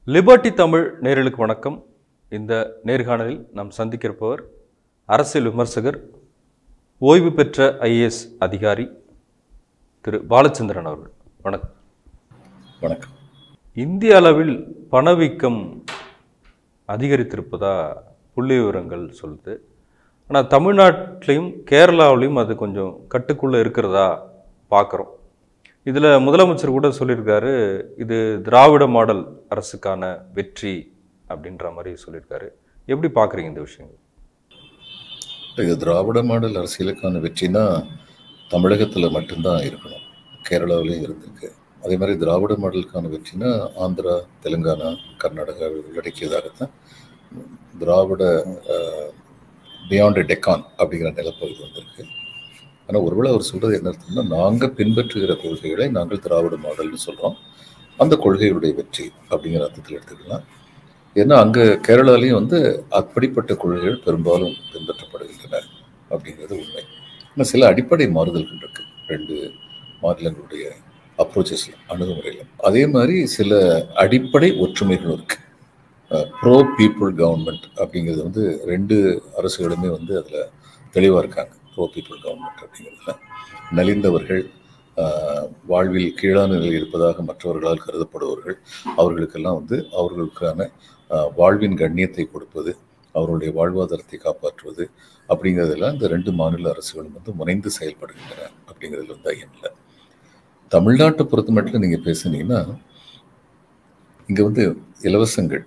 liberty Tamil நேயர்களுக்கு வணக்கம் இந்த நேர்காணலில் நாம் சந்திக்கிறப்பவர் அரசியல் விமர்சகர் ஓய்வு பெற்ற ஐஏஎஸ் அதிகாரி திரு பாலச்சந்திரன் அவர்கள் வணக்கம் வணக்கம் இந்திய அளவில் பணவீக்கம் அதிகரித்திருப்பதா புள்ளி விவரங்கள் சொல்லுது ஆனால் தமிழ்நாட்டிலையும் கேரளாவிலையும் அது கொஞ்சம் கட்டுக்குள்ளே இருக்கிறதா பார்க்குறோம் இதில் முதலமைச்சர் கூட சொல்லியிருக்காரு இது திராவிட மாடல் அரசுக்கான வெற்றி அப்படின்ற மாதிரி சொல்லியிருக்காரு எப்படி பார்க்குறீங்க இந்த விஷயங்கள் இது திராவிட மாடல் அரசியலுக்கான வெற்றினா தமிழகத்தில் மட்டும்தான் இருக்கணும் கேரளாவிலையும் இருந்திருக்கு அதே மாதிரி திராவிட மாடலுக்கான வெற்றினா ஆந்திரா தெலுங்கானா கர்நாடகா உள்ளடக்கியதாகத்தான் திராவிட பியாண்ட் டெக்கான் அப்படிங்கிற நிலப்பகுதி வந்திருக்கு ஆனால் ஒருவேளை அவர் சொல்றது என்ன அர்த்தம்னா நாங்கள் பின்பற்றுகிற கொள்கைகளை நாங்கள் திராவிட மாடல்னு சொல்கிறோம் அந்த கொள்கையுடைய வெற்றி அப்படிங்கிற அர்த்தத்தில் எடுத்துக்கலாம் ஏன்னா அங்கே கேரளாலையும் வந்து அப்படிப்பட்ட கொள்கைகள் பெரும்பாலும் பின்பற்றப்படுகின்றன அப்படிங்கிறது உண்மை ஆனால் சில அடிப்படை மாறுதல்கள் இருக்கு ரெண்டு மாநிலங்களுடைய அப்ரோச்சஸில் அணுகுமுறையில் அதே மாதிரி சில அடிப்படை ஒற்றுமைகளும் இருக்கு ப்ரோ பீப்புள் கவர்மெண்ட் அப்படிங்கிறது வந்து ரெண்டு அரசுகளுமே வந்து அதில் தெளிவாக இருக்காங்க ப்ரோ பீப்புள் கவர்மெண்ட் அப்படிங்கிறதுல நலிந்தவர்கள் ஆஹ், வாழ்வில் கீழான நிலையில் இருப்பதாக மற்றவர்களால் கருதப்படுபவர்கள் அவர்களுக்கெல்லாம் வந்து அவர்களுக்கான ஆஹ், வாழ்வின் கண்ணியத்தை கொடுப்பது அவர்களுடைய வாழ்வாதாரத்தை காப்பாற்றுவது அப்படிங்கிறதெல்லாம் இந்த ரெண்டு மாநில அரசுகளும் வந்து முனைந்து செயல்படுகின்றன அப்படிங்கிறதுல வந்து ஐயம் இல்லை தமிழ்நாட்டை பொறுத்த மட்டும் நீங்கள் பேசுனீங்கன்னா இங்கே வந்து இலவசங்கள்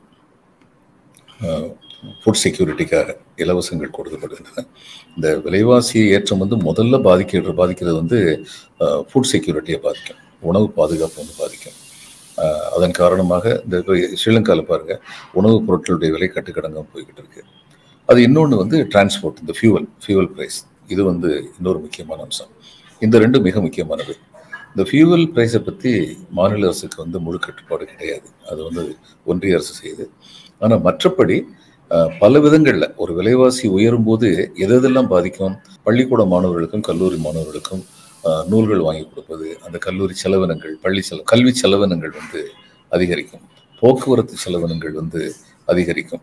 ஃபுட் செக்யூரிட்டிக்காக இலவசங்கள் கொடுக்கப்படுகின்றன இந்த விலைவாசி ஏற்றம் வந்து முதல்ல பாதிக்கிற பாதிக்கிறது வந்து ஃபுட் செக்யூரிட்டியை பாதிக்கும் உணவு பாதுகாப்பு வந்து பாதிக்கும் அஹ், அதன் காரணமாக இந்த இப்ப ஸ்ரீலங்காவில் பாருங்க உணவுப் பொருட்களுடைய விலை கட்டுக்கடங்காம போய்கிட்டு இருக்கு அது இன்னொன்று வந்து டிரான்ஸ்போர்ட் இந்த ஃபியூவல் ஃபியூவல் ப்ரைஸ் இது வந்து இன்னொரு முக்கியமான அம்சம் இந்த ரெண்டு மிக முக்கியமானது இந்த ஃபியூவல் ப்ரைஸை பற்றி மாநில அரசுக்கு வந்து முழு கட்டுப்பாடு கிடையாது அது வந்து ஒன்றிய அரசு செய்யுது ஆனால் மற்றபடி அஹ், பல விதங்களில் ஒரு விலைவாசி உயரும் போது எது எதெல்லாம் பாதிக்கும் பள்ளிக்கூட மாணவர்களுக்கும் கல்லூரி மாணவர்களுக்கும் அஹ், நூல்கள் வாங்கி கொடுப்பது அந்த கல்லூரி செலவினங்கள் பள்ளி செலவு கல்வி செலவினங்கள் வந்து அதிகரிக்கும் போக்குவரத்து செலவினங்கள் வந்து அதிகரிக்கும்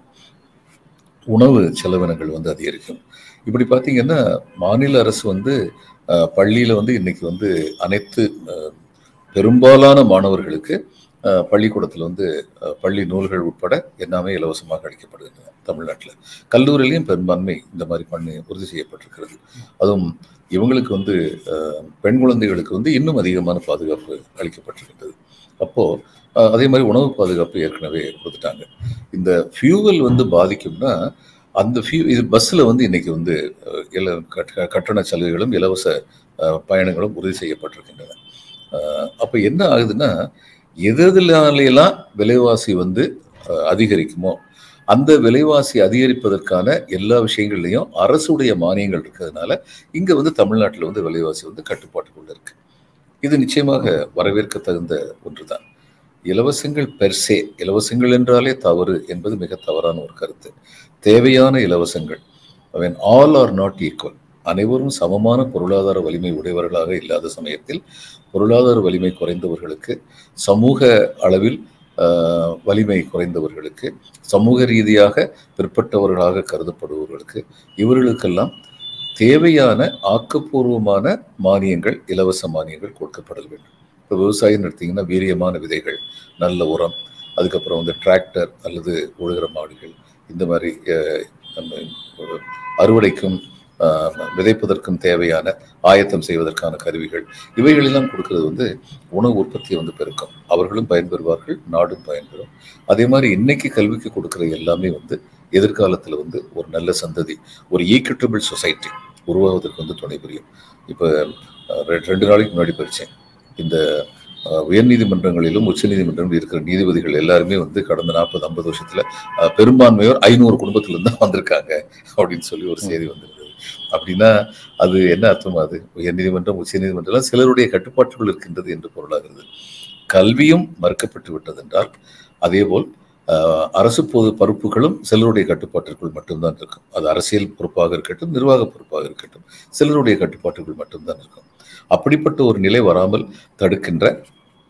உணவு செலவினங்கள் வந்து அதிகரிக்கும் இப்படி பார்த்தீங்கன்னா மாநில அரசு வந்து அஹ், பள்ளியில வந்து இன்னைக்கு வந்து அனைத்து அஹ், பெரும்பாலான மாணவர்களுக்கு அஹ், பள்ளிக்கூடத்தில் வந்து அஹ், பள்ளி நூல்கள் உட்பட எல்லாமே இலவசமாக அளிக்கப்படுகின்றன தமிழ்நாட்டில் கல்லூரிலையும் பெரும்பான்மை இந்த மாதிரி பண்ணி உறுதி செய்யப்பட்டிருக்கிறது அதுவும் இவங்களுக்கு வந்து அஹ், பெண் குழந்தைகளுக்கு வந்து இன்னும் அதிகமான பாதுகாப்பு அளிக்கப்பட்டிருக்கின்றது அப்போ அஹ், அதே மாதிரி உணவு பாதுகாப்பு ஏற்கனவே கொடுத்துட்டாங்க இந்த ஃபியூவல் வந்து பாதிக்கும்னா அந்த ஃபியூ இது பஸ்ஸில் வந்து இன்னைக்கு வந்து அஹ், இல கட்ட- கட்டண சலுகைகளும் இலவச அஹ், பயணங்களும் உறுதி செய்யப்பட்டிருக்கின்றன அஹ், அப்போ என்ன ஆகுதுன்னா எது எதுனாலையெல்லாம் விலைவாசி வந்து அஹ், அதிகரிக்குமோ அந்த விலைவாசி அதிகரிப்பதற்கான எல்லா விஷயங்கள்லையும் அரசுடைய மானியங்கள் இருக்கிறதுனால இங்க வந்து தமிழ்நாட்டில் வந்து விலைவாசி வந்து கட்டுப்பாட்டுக்குள்ள இருக்கு இது நிச்சயமாக வரவேற்க தகுந்த ஒன்றுதான் இலவசங்கள் பெர்சே இலவசங்கள் என்றாலே தவறு என்பது மிக தவறான ஒரு கருத்து தேவையான இலவசங்கள் அவன் ஆல் ஆர் நாட் ஈக்குவல் அனைவரும் சமமான பொருளாதார வலிமை உடையவர்களாக இல்லாத சமயத்தில் பொருளாதார வலிமை குறைந்தவர்களுக்கு சமூக அளவில் ஆஹ், வலிமை குறைந்தவர்களுக்கு சமூக ரீதியாக பிற்பட்டவர்களாக கருதப்படுபவர்களுக்கு இவர்களுக்கெல்லாம் தேவையான ஆக்கப்பூர்வமான மானியங்கள் இலவச மானியங்கள் கொடுக்கப்பட வேண்டும் இப்போ விவசாயம் எடுத்தீங்கன்னா வீரியமான விதைகள் நல்ல உரம் அதுக்கப்புறம் வந்து டிராக்டர் அல்லது உழுகிற மாடுகள் இந்த மாதிரி அஹ், நம்ம ஒரு அறுவடைக்கும் அஹ், விதைப்பதற்கும் தேவையான ஆயத்தம் செய்வதற்கான கருவிகள் இவைகளெல்லாம் கொடுக்கிறது வந்து உணவு உற்பத்தியை வந்து பெருக்கும் அவர்களும் பயன்பெறுவார்கள் நாடும் பயன்பெறும் அதே மாதிரி இன்னைக்கு கல்விக்கு கொடுக்கிற எல்லாமே வந்து எதிர்காலத்தில் வந்து ஒரு நல்ல சந்ததி ஒரு ஈக்விட்டபிள் சொசைட்டி உருவாவதற்கு வந்து துணை புரியும் இப்போ ரெண்டு நாளைக்கு முன்னாடி படித்தேன் இந்த அஹ், உயர்நீதிமன்றங்களிலும் உச்சநீதிமன்றங்களிலும் இருக்கிற நீதிபதிகள் எல்லாருமே வந்து கடந்த நாற்பது ஐம்பது வருஷத்துல அஹ், பெரும்பான்மையோர் ஐநூறு குடும்பத்திலிருந்து தான் வந்திருக்காங்க அப்படின்னு சொல்லி ஒரு செய்தி வந்திருந்தது அப்படின்னா அது என்ன அர்த்தம் அது உயர்நீதிமன்றம் உச்சநீதிமன்றம் சிலருடைய கட்டுப்பாட்டுக்குள் இருக்கின்றது என்று பொருளாகிறது கல்வியும் மறுக்கப்பட்டு விட்டது என்றால் அதேபோல் அஹ், அரசு பொது பொறுப்புகளும் சிலருடைய கட்டுப்பாட்டிற்குள் மட்டும்தான் இருக்கும் அது அரசியல் பொறுப்பாக இருக்கட்டும் நிர்வாக பொறுப்பாக இருக்கட்டும் சிலருடைய கட்டுப்பாட்டுக்குள் மட்டும்தான் இருக்கும் அப்படிப்பட்ட ஒரு நிலை வராமல் தடுக்கின்ற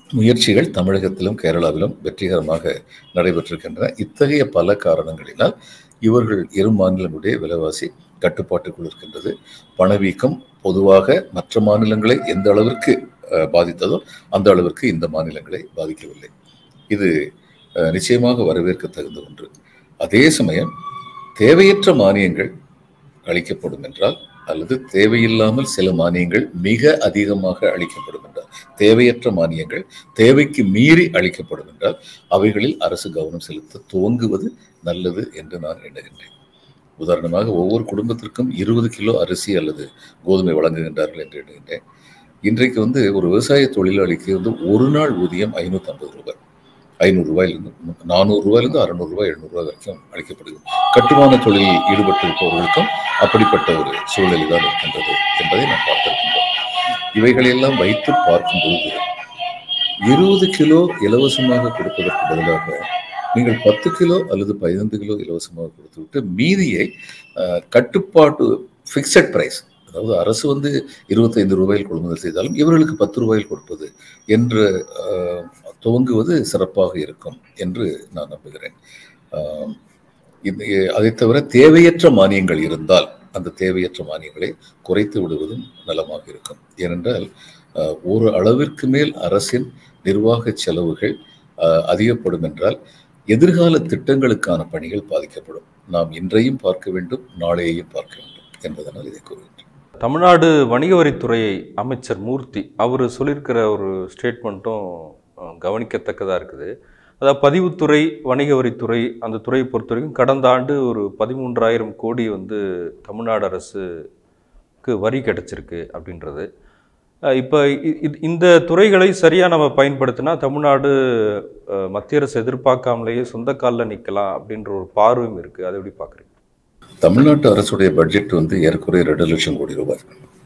முயற்சிகள் தமிழகத்திலும் கேரளாவிலும் வெற்றிகரமாக நடைபெற்றிருக்கின்றன இத்தகைய பல காரணங்களினால் இவர்கள் இரு மாநிலங்களுடைய விலைவாசி கட்டுப்பாட்டுக்குள் இருக்கின்றது பணவீக்கம் பொதுவாக மற்ற மாநிலங்களை எந்த அளவிற்கு அஹ், பாதித்ததோ அந்த அளவிற்கு இந்த மாநிலங்களை பாதிக்கவில்லை இது அஹ், நிச்சயமாக வரவேற்க தகுந்த ஒன்று அதே சமயம் தேவையற்ற மானியங்கள் அளிக்கப்படும் என்றால் அல்லது தேவையில்லாமல் சில மானியங்கள் மிக அதிகமாக அளிக்கப்படும் என்றால் தேவையற்ற மானியங்கள் தேவைக்கு மீறி அளிக்கப்படும் என்றால் அவைகளில் அரசு கவனம் செலுத்த துவங்குவது நல்லது என்று நான் எண்ணுகின்றேன் உதாரணமாக ஒவ்வொரு குடும்பத்திற்கும் இருபது கிலோ அரிசி அல்லது கோதுமை வழங்குகின்றார்கள் என்று எண்ணுகின்றேன் இன்றைக்கு வந்து ஒரு விவசாய தொழிலாளிக்கு வந்து ஒரு நாள் ஊதியம் ஐநூற்றி ஐம்பது ரூபாய் ஐநூறு ரூபாயிலிருந்து நானூறு ரூபாயிலிருந்து அறுநூறு ரூபாய் எழுநூறு ரூபாய் வரைக்கும் அளிக்கப்படுகிறது கட்டுமான தொழிலில் ஈடுபட்டிருப்பவர்களுக்கும் அப்படிப்பட்ட ஒரு சூழ்நிலை தான் இருக்கின்றது என்பதை நாம் பார்த்திருக்கின்றோம் இவைகளையெல்லாம் வைத்து பார்க்கும் பொழுது இருபது கிலோ இலவசமாக கொடுப்பதற்கு பதிலாக நீங்கள் பத்து கிலோ அல்லது பதினைந்து கிலோ இலவசமாக கொடுத்துவிட்டு மீதியை அஹ், கட்டுப்பாட்டு ஃபிக்ஸட் பிரைஸ் அதாவது அரசு வந்து இருபத்தைந்து ரூபாயில் கொள்முதல் செய்தாலும் இவர்களுக்கு பத்து ரூபாயில் கொடுப்பது என்று அஹ், துவங்குவது சிறப்பாக இருக்கும் என்று நான் நம்புகிறேன் ஆம், இது அதைத் தவிர தேவையற்ற மானியங்கள் இருந்தால் அந்த தேவையற்ற மானியங்களை குறைத்து விடுவதும் நலமாக இருக்கும் ஏனென்றால் அஹ், ஒரு அளவிற்கு மேல் அரசின் நிர்வாக செலவுகள் அஹ், அதிகப்படும் என்றால் எதிர்கால திட்டங்களுக்கான பணிகள் பாதிக்கப்படும் நாம் இன்றையும் பார்க்க வேண்டும் நாளையையும் பார்க்க வேண்டும் என்பதனால் இதை கூறுகின்றேன் தமிழ்நாடு வணிக வரித்துறை அமைச்சர் மூர்த்தி அவர் சொல்லியிருக்கிற ஒரு ஸ்டேட்மெண்ட்டும் அஹ், கவனிக்கத்தக்கதாக இருக்குது அதாவது பதிவுத்துறை வணிக வரித்துறை அந்த துறையை பொறுத்த வரைக்கும் கடந்த ஆண்டு ஒரு பதிமூன்றாயிரம் கோடி வந்து தமிழ்நாடு அரசுக்கு வரி கிடைச்சிருக்கு அப்படின்றது அஹ், இப்போ இ- இ- இந்த துறைகளை சரியாக நம்ம பயன்படுத்தினா தமிழ்நாடு அஹ், மத்திய அரசு எதிர்பார்க்காமலேயே சொந்த காலில் நிற்கலாம் அப்படின்ற ஒரு பார்வையும் இருக்குது அதை எப்படி பார்க்குறீங்க தமிழ்நாட்டு அரசுடைய பட்ஜெட் வந்து ஏறக்குறைய ரெண்டு லட்சம் கோடி ரூபாய்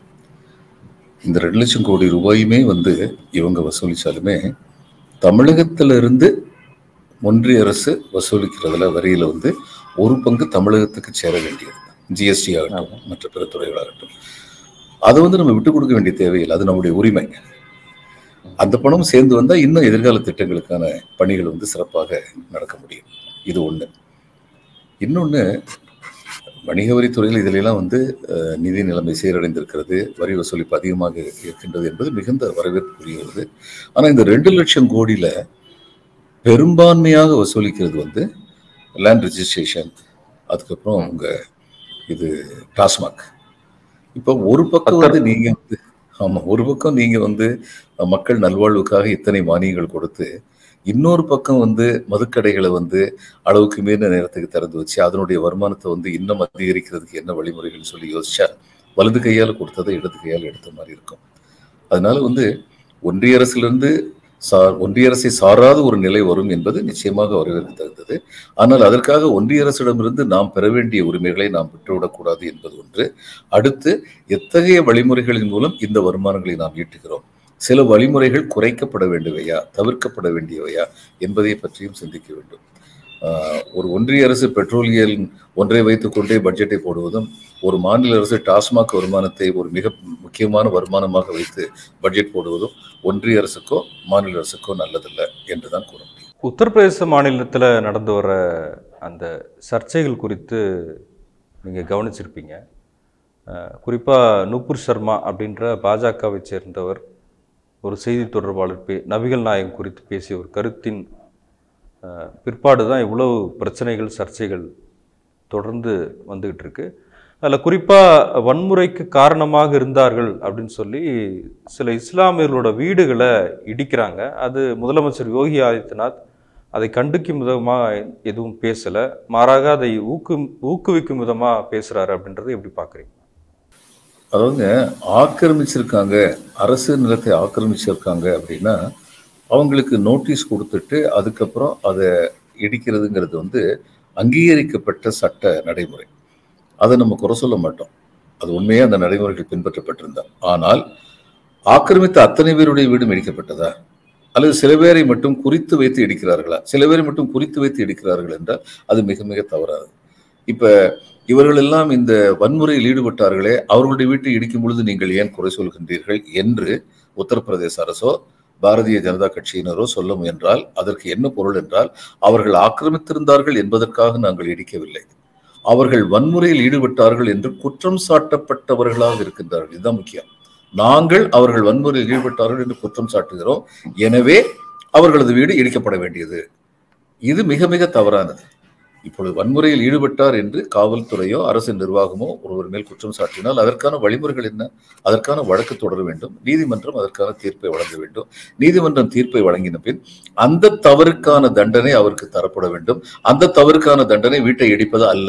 இந்த ரெண்டு லட்சம் கோடி ரூபாயுமே வந்து இவங்க வசூலிச்சாலுமே தமிழகத்திலிருந்து ஒன்றிய அரசு வசூலிக்கிறதுல வரியில வந்து ஒரு பங்கு தமிழகத்துக்கு சேர வேண்டியது ஜிஎஸ்டி ஆகட்டும் மற்ற பிற துறைகளாகட்டும் அதை வந்து நம்ம விட்டு கொடுக்க வேண்டிய தேவையில்லை அது நம்முடைய உரிமை அந்த பணம் சேர்ந்து வந்தா இன்னும் எதிர்கால திட்டங்களுக்கான பணிகள் வந்து சிறப்பாக நடக்க முடியும் இது ஒண்ணு இன்னொன்னு வணிக வரித்துறையில் இதிலெல்லாம் வந்து அஹ், நிதி நிலைமை சீரடைந்திருக்கிறது வரி வசூலிப்பு அதிகமாக இருக்கின்றது என்பது மிகுந்த வரவேற்புக்குரியது ஆனா இந்த ரெண்டு லட்சம் கோடியில பெரும்பான்மையாக வசூலிக்கிறது வந்து லேண்ட் ரெஜிஸ்ட்ரேஷன் அதுக்கப்புறம் உங்க இது டாஸ்மாக் இப்போ ஒரு பக்கம் வந்து நீங்க வந்து ஆமா ஒரு பக்கம் நீங்க வந்து அஹ், மக்கள் நல்வாழ்வுக்காக இத்தனை மானியங்கள் கொடுத்து இன்னொரு பக்கம் வந்து மதுக்கடைகளை வந்து அளவுக்கு மீறின நேரத்துக்கு திறந்து வச்சு அதனுடைய வருமானத்தை வந்து இன்னும் அதிகரிக்கிறதுக்கு என்ன வழிமுறைகள் சொல்லி யோசிச்சா வலது கையால் கொடுத்ததை இடது கையால் எடுத்த மாதிரி இருக்கும் அதனால வந்து ஒன்றிய அரசிலிருந்து சார் ஒன்றிய அரசை சாராத ஒரு நிலை வரும் என்பது நிச்சயமாக வரவேற்க தகுந்தது ஆனால் அதற்காக ஒன்றிய அரசிடமிருந்து நாம் பெற வேண்டிய உரிமைகளை நாம் பெற்றுவிடக்கூடாது என்பது ஒன்று அடுத்து எத்தகைய வழிமுறைகளின் மூலம் இந்த வருமானங்களை நாம் ஈட்டுகிறோம் சில வழிமுறைகள் குறைக்கப்பட வேண்டியவையா தவிர்க்கப்பட வேண்டியவையா என்பதை பற்றியும் சிந்திக்க வேண்டும் ஆஹ் ஒரு ஒன்றிய அரசு பெட்ரோலியல் ஒன்றை வைத்துக்கொண்டே பட்ஜெட்டை போடுவதும் ஒரு மாநில அரசு டாஸ்மாக் வருமானத்தை ஒரு மிக முக்கியமான வருமானமாக வைத்து பட்ஜெட் போடுவதும் ஒன்றிய அரசுக்கோ மாநில அரசுக்கோ நல்லதல்ல என்றுதான் கூற முடியும் உத்தரப்பிரதேச மாநிலத்தில் நடந்து வர அந்த சர்ச்சைகள் குறித்து நீங்கள் கவனிச்சிருப்பீங்க குறிப்பாக நூபுர் சர்மா அப்படின்ற பாஜகவை சேர்ந்தவர் ஒரு செய்தி தொடர்பாளர் பே நபிகள் நாயகம் குறித்து பேசிய ஒரு கருத்தின் அஹ், பிற்பாடு தான் இவ்வளவு பிரச்சனைகள் சர்ச்சைகள் தொடர்ந்து வந்துகிட்டு இருக்கு அதில் குறிப்பாக வன்முறைக்கு காரணமாக இருந்தார்கள் அப்படின்னு சொல்லி சில இஸ்லாமியர்களோட வீடுகளை இடிக்கிறாங்க அது முதலமைச்சர் யோகி ஆதித்யநாத் அதை கண்டிக்கும் விதமாக எதுவும் பேசலை மாறாக அதை ஊக்கு ஊக்குவிக்கும் விதமாக பேசுகிறாரு அப்படின்றத எப்படி பார்க்குறீங்க அதாவது ஆக்கிரமிச்சிருக்காங்க அரசு நிலத்தை ஆக்கிரமிச்சிருக்காங்க அப்படின்னா அவங்களுக்கு நோட்டீஸ் கொடுத்துட்டு அதுக்கப்புறம் அதை இடிக்கிறதுங்கிறது வந்து அங்கீகரிக்கப்பட்ட சட்ட நடைமுறை அதை நம்ம குறை சொல்ல மாட்டோம் அது உண்மையே அந்த நடைமுறைகள் பின்பற்றப்பட்டிருந்தா ஆனால் ஆக்கிரமித்த அத்தனை பேருடைய வீடும் இடிக்கப்பட்டதா அல்லது சில பேரை மட்டும் குறித்து வைத்து இடிக்கிறார்களா சில பேரை மட்டும் குறித்து வைத்து இடிக்கிறார்கள் என்றால் அது மிக மிக தவறாது இப்ப இவர்கள் எல்லாம் இந்த வன்முறையில் ஈடுபட்டார்களே அவர்களுடைய வீட்டை இடிக்கும் பொழுது நீங்கள் ஏன் குறை சொல்கின்றீர்கள் என்று உத்தரப்பிரதேச அரசோ பாரதிய ஜனதா கட்சியினரோ சொல்ல முயன்றால் அதற்கு என்ன பொருள் என்றால் அவர்கள் ஆக்கிரமித்திருந்தார்கள் என்பதற்காக நாங்கள் இடிக்கவில்லை அவர்கள் வன்முறையில் ஈடுபட்டார்கள் என்று குற்றம் சாட்டப்பட்டவர்களாக இருக்கின்றார்கள் இதுதான் முக்கியம் நாங்கள் அவர்கள் வன்முறையில் ஈடுபட்டார்கள் என்று குற்றம் சாட்டுகிறோம் எனவே அவர்களது வீடு இடிக்கப்பட வேண்டியது இது மிக மிக தவறானது இப்பொழுது வன்முறையில் ஈடுபட்டார் என்று காவல்துறையோ அரசு நிர்வாகமோ ஒருவர் மேல் குற்றம் சாட்டினால் அதற்கான வழிமுறைகள் என்ன அதற்கான வழக்கு தொடர வேண்டும் நீதிமன்றம் அதற்கான தீர்ப்பை வழங்க வேண்டும் நீதிமன்றம் தீர்ப்பை வழங்கின பின் அந்த தவறுக்கான தண்டனை அவருக்கு தரப்பட வேண்டும் அந்த தவறுக்கான தண்டனை வீட்டை இடிப்பது அல்ல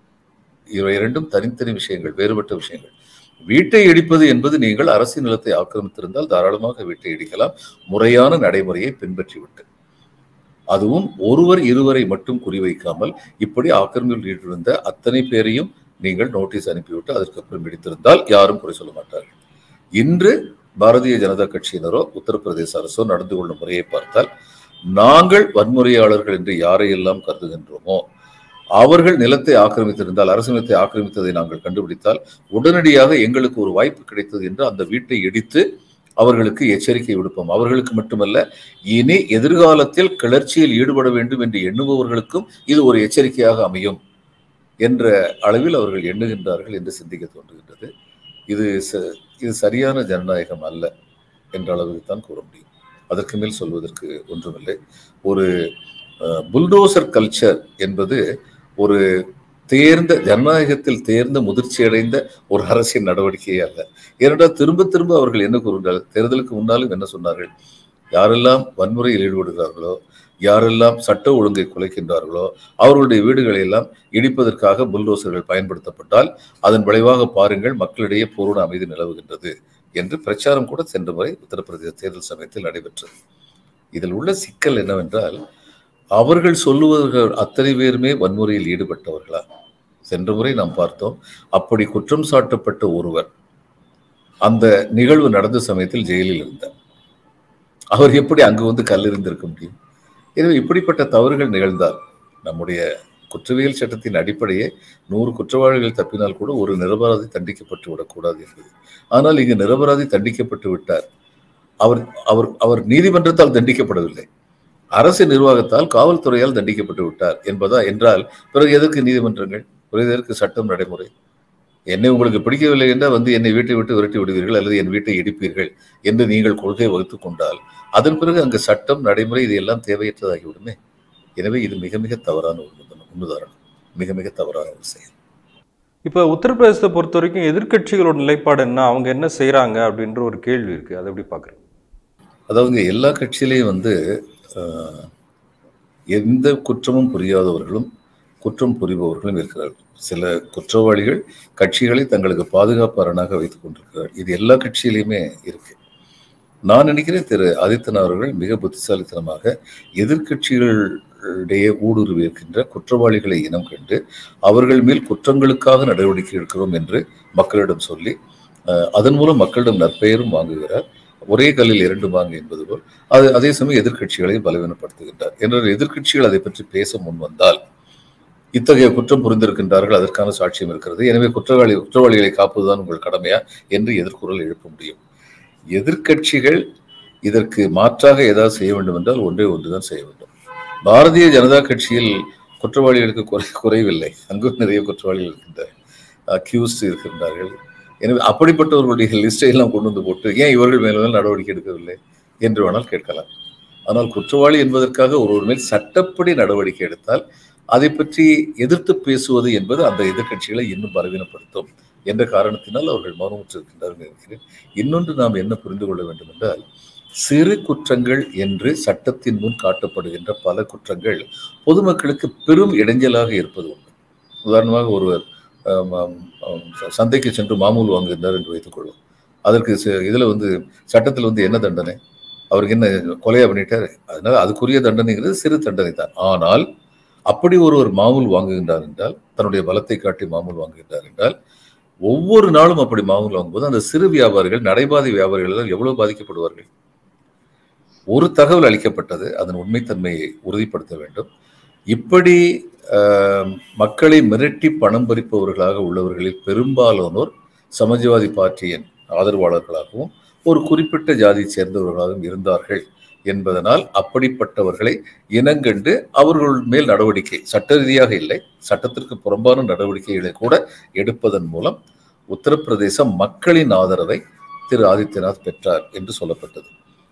இவை இரண்டும் தனித்தனி விஷயங்கள் வேறுபட்ட விஷயங்கள் வீட்டை இடிப்பது என்பது நீங்கள் அரசின் நிலத்தை ஆக்கிரமித்திருந்தால் தாராளமாக வீட்டை இடிக்கலாம் முறையான நடைமுறையை பின்பற்றிவிட்டு அதுவும் ஒருவர் இருவரை மட்டும் குறிவைக்காமல் இப்படி ஆக்கிரமிப்பில் ஈடுபட்டிருந்த அத்தனை பேரையும் நீங்கள் நோட்டீஸ் அனுப்பிவிட்டு அதற்கப்புறம் இடித்திருந்தால் யாரும் குறை சொல்ல மாட்டார்கள் இன்று பாரதிய ஜனதா கட்சியினரோ உத்தரப்பிரதேச அரசோ நடந்து கொள்ளும் முறையை பார்த்தால் நாங்கள் வன்முறையாளர்கள் என்று யாரையெல்லாம் கருதுகின்றோமோ அவர்கள் நிலத்தை ஆக்கிரமித்திருந்தால் அரசு நிலத்தை ஆக்கிரமித்ததை நாங்கள் கண்டுபிடித்தால் உடனடியாக எங்களுக்கு ஒரு வாய்ப்பு கிடைத்தது என்று அந்த வீட்டை இடித்து அவர்களுக்கு எச்சரிக்கை விடுப்போம் அவர்களுக்கு மட்டுமல்ல இனி எதிர்காலத்தில் கிளர்ச்சியில் ஈடுபட வேண்டும் என்று எண்ணுபவர்களுக்கும் இது ஒரு எச்சரிக்கையாக அமையும் என்ற அளவில் அவர்கள் எண்ணுகின்றார்கள் என்று சிந்திக்க தோன்றுகின்றது இது இது சரியான ஜனநாயகம் அல்ல என்ற அளவுக்கு தான் கூற முடியும் அதற்கு மேல் சொல்வதற்கு ஒன்றுமில்லை ஒரு புல்டோசர் கல்ச்சர் என்பது ஒரு தேர்ந்த ஜனநாயகத்தில் தேர்ந்த முதிர்ச்சி அடைந்த ஒரு அரசியல் நடவடிக்கையே அல்ல ஏனென்றால் திரும்ப திரும்ப அவர்கள் என்ன கூறுகிறார்கள் தேர்தலுக்கு முன்னாலும் என்ன சொன்னார்கள் யாரெல்லாம் வன்முறையில் ஈடுபடுகிறார்களோ யாரெல்லாம் சட்ட ஒழுங்கை குலைக்கின்றார்களோ அவர்களுடைய வீடுகளை எல்லாம் இடிப்பதற்காக புல்டோசர்கள் பயன்படுத்தப்பட்டால் அதன் விளைவாக பாருங்கள் மக்களிடையே பூர்ண அமைதி நிலவுகின்றது என்று பிரச்சாரம் கூட சென்ற முறை உத்தரப்பிரதேச தேர்தல் சமயத்தில் நடைபெற்றது இதில் உள்ள சிக்கல் என்னவென்றால் அவர்கள் சொல்லுவர்கள் அத்தனை பேருமே வன்முறையில் ஈடுபட்டவர்களா சென்ற முறை நாம் பார்த்தோம் அப்படி குற்றம் சாட்டப்பட்ட ஒருவர் அந்த நிகழ்வு நடந்த சமயத்தில் ஜெயிலில் இருந்தார் அவர் எப்படி அங்கு வந்து கல்லெறிந்திருக்க முடியும் எனவே இப்படிப்பட்ட தவறுகள் நிகழ்ந்தால் நம்முடைய குற்றவியல் சட்டத்தின் அடிப்படையே நூறு குற்றவாளிகள் தப்பினால் கூட ஒரு நிரபராதி தண்டிக்கப்பட்டு விடக்கூடாது என்பது ஆனால் இங்கு நிரபராதி தண்டிக்கப்பட்டு விட்டார் அவர் அவர் அவர் நீதிமன்றத்தால் தண்டிக்கப்படவில்லை அரசு நிர்வாகத்தால் காவல்துறையால் தண்டிக்கப்பட்டு விட்டார் என்பதா என்றால் பிறகு எதற்கு நீதிமன்றங்கள் பிறகு எதற்கு சட்டம் நடைமுறை என்னை உங்களுக்கு பிடிக்கவில்லை என்றால் வந்து என்னை வீட்டை விட்டு விரட்டி விடுவீர்கள் அல்லது என் வீட்டை இடிப்பீர்கள் என்று நீங்கள் கொள்கை வகுத்துக் கொண்டால் அதன் பிறகு அங்கு சட்டம் நடைமுறை இது எல்லாம் தேவையற்றதாகிவிடுமே எனவே இது மிக மிக தவறான ஒரு முன்னுதாரணம் மிக மிக தவறான ஒரு செயல் இப்போ உத்தரப்பிரதேசத்தை பொறுத்த வரைக்கும் எதிர்கட்சிகளோட நிலைப்பாடு என்ன அவங்க என்ன செய்கிறாங்க அப்படின்ற ஒரு கேள்வி இருக்குது அதை எப்படி பார்க்குறேன் அதாவது எல்லா கட்சியிலையும் வந்து எந்த குற்றமும் புரியாதவர்களும் குற்றம் புரிபவர்களும் இருக்கிறார்கள் சில குற்றவாளிகள் கட்சிகளை தங்களுக்கு பாதுகாப்பு அரணாக வைத்துக் கொண்டிருக்கிறார்கள் இது எல்லா கட்சியிலையுமே இருக்கு நான் நினைக்கிறேன் திரு ஆதித்தன் அவர்கள் மிக புத்திசாலித்தனமாக எதிர்கட்சிகளுடைய ஊடுருவி இருக்கின்ற குற்றவாளிகளை இனம் கண்டு அவர்கள் மேல் குற்றங்களுக்காக நடவடிக்கை எடுக்கிறோம் என்று மக்களிடம் சொல்லி அதன் மூலம் மக்களிடம் நற்பெயரும் வாங்குகிறார் ஒரே கல்லில் இரண்டு வாங்க என்பது போல் அது அதே சமயம் எதிர்கட்சிகளை பலவீனப்படுத்துகின்றார் என்ற எதிர்கட்சிகள் அதை பற்றி பேச முன் வந்தால் இத்தகைய குற்றம் புரிந்திருக்கின்றார்கள் அதற்கான சாட்சியம் இருக்கிறது எனவே குற்றவாளி குற்றவாளிகளை காப்பதுதான் உங்கள் கடமையா என்று எதிர்குரல் எழுப்ப முடியும் எதிர்கட்சிகள் இதற்கு மாற்றாக ஏதாவது செய்ய வேண்டும் என்றால் ஒன்றே ஒன்றுதான் செய்ய வேண்டும் பாரதிய ஜனதா கட்சியில் குற்றவாளிகளுக்கு குறை குறைவில்லை அங்கும் நிறைய குற்றவாளிகள் இருக்கின்ற அக்யூஸ் இருக்கின்றார்கள் எனவே அப்படிப்பட்டவர்களுடைய லிஸ்டை எல்லாம் கொண்டு வந்து போட்டு ஏன் இவர்கள் மேலும் நடவடிக்கை எடுக்கவில்லை என்று வேணால் கேட்கலாம் ஆனால் குற்றவாளி என்பதற்காக ஒருவர் மேல் சட்டப்படி நடவடிக்கை எடுத்தால் அதை பற்றி எதிர்த்து பேசுவது என்பது அந்த எதிர்கட்சிகளை இன்னும் பலவீனப்படுத்தும் என்ற காரணத்தினால் அவர்கள் மௌனமுற்றிருக்கின்றார்கள் நினைக்கிறேன் இன்னொன்று நாம் என்ன புரிந்து கொள்ள வேண்டும் என்றால் சிறு குற்றங்கள் என்று சட்டத்தின் முன் காட்டப்படுகின்ற பல குற்றங்கள் பொதுமக்களுக்கு பெரும் இடைஞ்சலாக இருப்பது உண்டு உதாரணமாக ஒருவர் சந்தைக்கு சென்று மாமூல் வாங்குகின்றார் என்று வைத்துக்கொள்வோம் அதற்கு இதில் வந்து சட்டத்தில் வந்து என்ன தண்டனை அவருக்கு என்ன கொலையா பண்ணிட்டாரு அதனால அதுக்குரிய தண்டனைங்கிறது சிறு தண்டனை தான் ஆனால் அப்படி ஒருவர் மாமூல் வாங்குகின்றார் என்றால் தன்னுடைய பலத்தை காட்டி மாமூல் வாங்குகின்றார் என்றால் ஒவ்வொரு நாளும் அப்படி மாமூல் வாங்கும்போது அந்த சிறு வியாபாரிகள் நடைபாதை வியாபாரிகள் எல்லாம் எவ்வளவு பாதிக்கப்படுவார்கள் ஒரு தகவல் அளிக்கப்பட்டது அதன் உண்மைத்தன்மையை உறுதிப்படுத்த வேண்டும் இப்படி மக்களை மிரட்டி பணம் பறிப்பவர்களாக உள்ளவர்களில் பெரும்பாலானோர் சமாஜ்வாதி பார்ட்டியின் ஆதரவாளர்களாகவும் ஒரு குறிப்பிட்ட ஜாதியைச் சேர்ந்தவர்களாகவும் இருந்தார்கள் என்பதனால் அப்படிப்பட்டவர்களை இனங்கண்டு அவர்கள் மேல் நடவடிக்கை சட்ட ரீதியாக இல்லை சட்டத்திற்கு புறம்பான நடவடிக்கைகளை கூட எடுப்பதன் மூலம் உத்தரப்பிரதேசம் மக்களின் ஆதரவை திரு ஆதித்யநாத் பெற்றார் என்று சொல்லப்பட்டது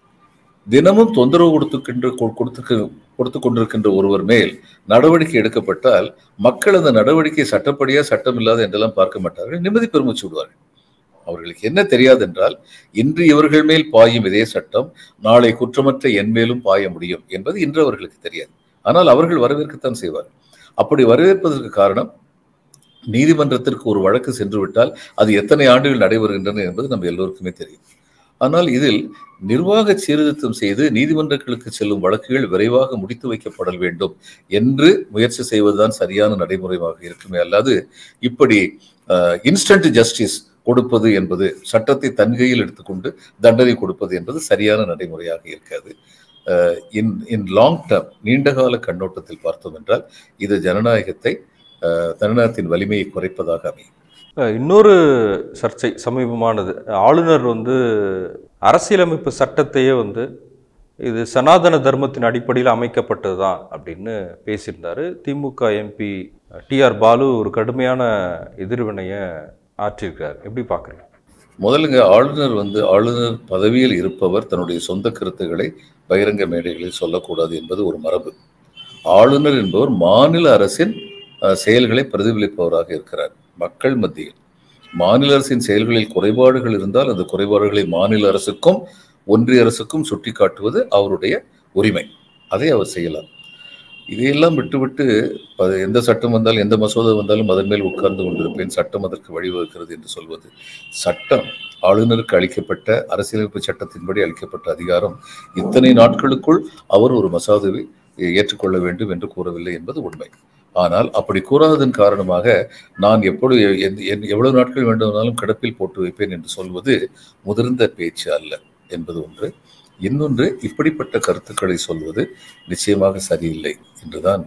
தினமும் தொந்தரவு கொடுத்துக்கின்ற கொடுத்து கொடுத்து கொண்டிருக்கின்ற ஒருவர் மேல் நடவடிக்கை எடுக்கப்பட்டால் மக்கள் அந்த நடவடிக்கை சட்டப்படியா சட்டம் இல்லாத என்றெல்லாம் பார்க்க மாட்டார்கள் நிம்மதி பெருமூச்சு விடுவார்கள் அவர்களுக்கு என்ன தெரியாது என்றால் இன்று இவர்கள் மேல் பாயும் இதே சட்டம் நாளை குற்றமற்ற என் மேலும் பாய முடியும் என்பது இன்று அவர்களுக்கு தெரியாது ஆனால் அவர்கள் வரவேற்கத்தான் செய்வார்கள் அப்படி வரவேற்பதற்கு காரணம் நீதிமன்றத்திற்கு ஒரு வழக்கு சென்று விட்டால் அது எத்தனை ஆண்டுகள் நடைபெறுகின்றன என்பது நம்ம எல்லோருக்குமே தெரியும் ஆனால் இதில் நிர்வாக சீர்திருத்தம் செய்து நீதிமன்றங்களுக்கு செல்லும் வழக்குகள் விரைவாக முடித்து வைக்கப்பட வேண்டும் என்று முயற்சி செய்வதுதான் சரியான நடைமுறையாக இருக்குமே அல்லாது இப்படி இன்ஸ்டன்ட் ஜஸ்டிஸ் கொடுப்பது என்பது சட்டத்தை தன் கையில் எடுத்துக்கொண்டு தண்டனை கொடுப்பது என்பது சரியான நடைமுறையாக இருக்காது இன் இன் லாங் டேர்ம் நீண்டகால கண்ணோட்டத்தில் பார்த்தோம் என்றால் இது ஜனநாயகத்தை ஜனநாயகத்தின் வலிமையை குறைப்பதாக அமையும் இன்னொரு சர்ச்சை சமீபமானது ஆளுநர் வந்து அரசியலமைப்பு சட்டத்தையே வந்து இது சனாதன தர்மத்தின் அடிப்படையில் அமைக்கப்பட்டது தான் அப்படின்னு பேசியிருந்தாரு திமுக எம்பி டிஆர் பாலு ஒரு கடுமையான எதிர்வினையை ஆற்றியிருக்கார் எப்படி பார்க்குறீங்க முதலுங்க ஆளுநர் வந்து ஆளுநர் பதவியில் இருப்பவர் தன்னுடைய சொந்த கருத்துக்களை பகிரங்க மேடைகளில் சொல்லக்கூடாது என்பது ஒரு மரபு ஆளுநர் என்பவர் மாநில அரசின் செயல்களை பிரதிபலிப்பவராக இருக்கிறார் மக்கள் மத்தியில் மாநில அரசின் செயல்களில் குறைபாடுகள் இருந்தால் அந்த குறைபாடுகளை மாநில அரசுக்கும் ஒன்றிய அரசுக்கும் சுட்டிக்காட்டுவது அவருடைய உரிமை அதை அவர் செய்யலாம் இதையெல்லாம் விட்டுவிட்டு எந்த சட்டம் வந்தாலும் எந்த மசோதா வந்தாலும் அதன் மேல் உட்கார்ந்து கொண்டிருப்பேன் சட்டம் அதற்கு வழிவகுக்கிறது என்று சொல்வது சட்டம் ஆளுநருக்கு அளிக்கப்பட்ட அரசியலமைப்பு சட்டத்தின்படி அளிக்கப்பட்ட அதிகாரம் இத்தனை நாட்களுக்குள் அவர் ஒரு மசோதாவை ஏற்றுக்கொள்ள வேண்டும் என்று கூறவில்லை என்பது உண்மை ஆனால் அப்படி கூறாததன் காரணமாக நான் எப்பொழுது எவ்வளவு நாட்கள் வேண்டுமானாலும் கிடப்பில் போட்டு வைப்பேன் என்று சொல்வது முதிர்ந்த பேச்சு அல்ல என்பது ஒன்று இன்னொன்று இப்படிப்பட்ட கருத்துக்களை சொல்வது நிச்சயமாக சரியில்லை என்றுதான்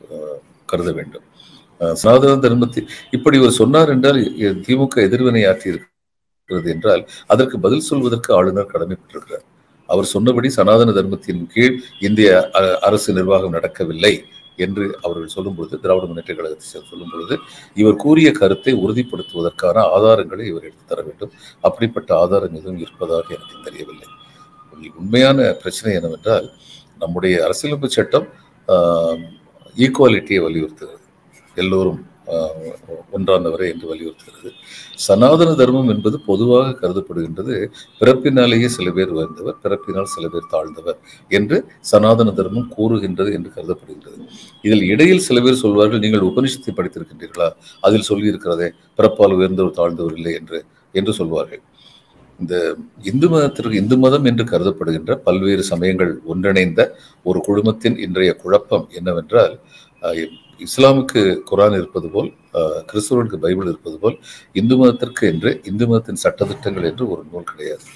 கருத வேண்டும் சனாதன தர்மத்தை இப்படி ஒரு சொன்னார் என்றால் திமுக எதிர்வினை ஆற்றி இருக்கிறது என்றால் அதற்கு பதில் சொல்வதற்கு ஆளுநர் கடமைப்பட்டிருக்கிறார் அவர் சொன்னபடி சனாதன தர்மத்தின் கீழ் இந்திய அரசு நிர்வாகம் நடக்கவில்லை என்று அவர்கள் சொல்லும் பொழுது திராவிட முன்னேற்ற கழகத்தை சொல்லும் பொழுது இவர் கூறிய கருத்தை உறுதிப்படுத்துவதற்கான ஆதாரங்களை இவர் எடுத்து தர வேண்டும் அப்படிப்பட்ட ஆதாரம் எதுவும் இருப்பதாக எனக்கு தெரியவில்லை உண்மையான பிரச்சனை என்னவென்றால் நம்முடைய அரசியலமைப்பு சட்டம் ஈக்குவாலிட்டியை வலியுறுத்துகிறது எல்லோரும் ஒன்றானவரை என்று வலியுறுத்துகிறது சனாதன தர்மம் என்பது பொதுவாக கருதப்படுகின்றது பிறப்பினாலேயே சில பேர் உயர்ந்தவர் பிறப்பினால் சில பேர் தாழ்ந்தவர் என்று சனாதன தர்மம் கூறுகின்றது என்று கருதப்படுகின்றது இதில் இடையில் சில பேர் சொல்வார்கள் நீங்கள் உபனிஷத்தை படித்திருக்கின்றீர்களா அதில் சொல்லியிருக்கிறதே பிறப்பால் உயர்ந்தவர் தாழ்ந்தவர் இல்லை என்று என்று சொல்வார்கள் இந்த இந்து மதத்திற்கு இந்து மதம் என்று கருதப்படுகின்ற பல்வேறு சமயங்கள் ஒன்றிணைந்த ஒரு குழுமத்தின் இன்றைய குழப்பம் என்னவென்றால் இஸ்லாமுக்கு குரான் இருப்பது போல் கிறிஸ்துவனுக்கு பைபிள் இருப்பது போல் இந்து மதத்திற்கு என்று இந்து மதத்தின் சட்டத்திட்டங்கள் என்று ஒரு நூல் கிடையாது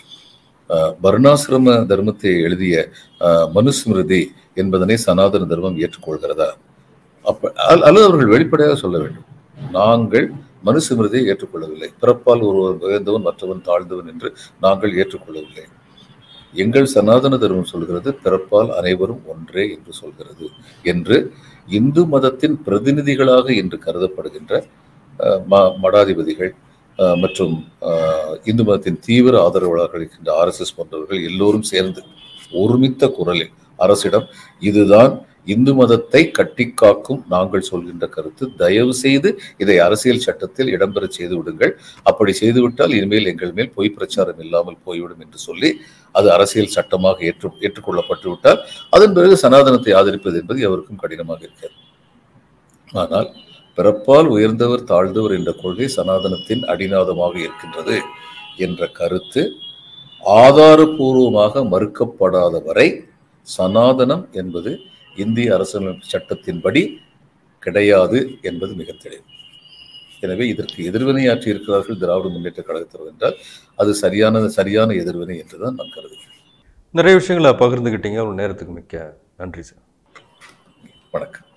வர்ணாசிரம தர்மத்தை எழுதிய மனுஸ்மிருதி என்பதனை சனாதன தர்மம் ஏற்றுக்கொள்கிறதா அப்ப அல்லது அவர்கள் வெளிப்படையாக சொல்ல வேண்டும் நாங்கள் மனுஸ்மிருதியை ஏற்றுக்கொள்ளவில்லை பிறப்பால் ஒருவன் உயர்ந்தவன் மற்றவன் தாழ்ந்தவன் என்று நாங்கள் ஏற்றுக்கொள்ளவில்லை எங்கள் சனாதன தர்மம் சொல்கிறது பிறப்பால் அனைவரும் ஒன்றே என்று சொல்கிறது என்று இந்து மதத்தின் பிரதிநிதிகளாக இன்று கருதப்படுகின்ற மடாதிபதிகள் மற்றும் இந்து மதத்தின் தீவிர ஆதரவாளர்கள் இருக்கின்ற ஆர்எஸ்எஸ் போன்றவர்கள் எல்லோரும் சேர்ந்து ஒருமித்த குரலில் அரசிடம் இதுதான் இந்து மதத்தை கட்டி காக்கும் நாங்கள் சொல்கின்ற கருத்து தயவு செய்து இதை அரசியல் சட்டத்தில் இடம்பெற செய்து விடுங்கள் அப்படி செய்துவிட்டால் இனிமேல் எங்கள் மேல் பொய் பிரச்சாரம் இல்லாமல் போய்விடும் என்று சொல்லி அது அரசியல் சட்டமாக ஏற்று ஏற்றுக்கொள்ளப்பட்டு விட்டால் அதன் பிறகு சனாதனத்தை ஆதரிப்பது என்பது எவருக்கும் கடினமாக இருக்கிறது ஆனால் பிறப்பால் உயர்ந்தவர் தாழ்ந்தவர் என்ற கொள்கை சனாதனத்தின் அடிநாதமாக இருக்கின்றது என்ற கருத்து ஆதாரபூர்வமாக மறுக்கப்படாத வரை சனாதனம் என்பது இந்திய அரசியலமைப்பு சட்டத்தின்படி கிடையாது என்பது மிக தெளிவு எனவே இதற்கு எதிர்வினையாற்றி இருக்கிறார்கள் திராவிட முன்னேற்ற கழகத்தினர் என்றால் அது சரியான சரியான எதிர்வினை என்றுதான் நான் கருதுகிறேன் நிறைய விஷயங்களை பகிர்ந்துக்கிட்டீங்க ஒரு நேரத்துக்கு மிக்க நன்றி சார் வணக்கம்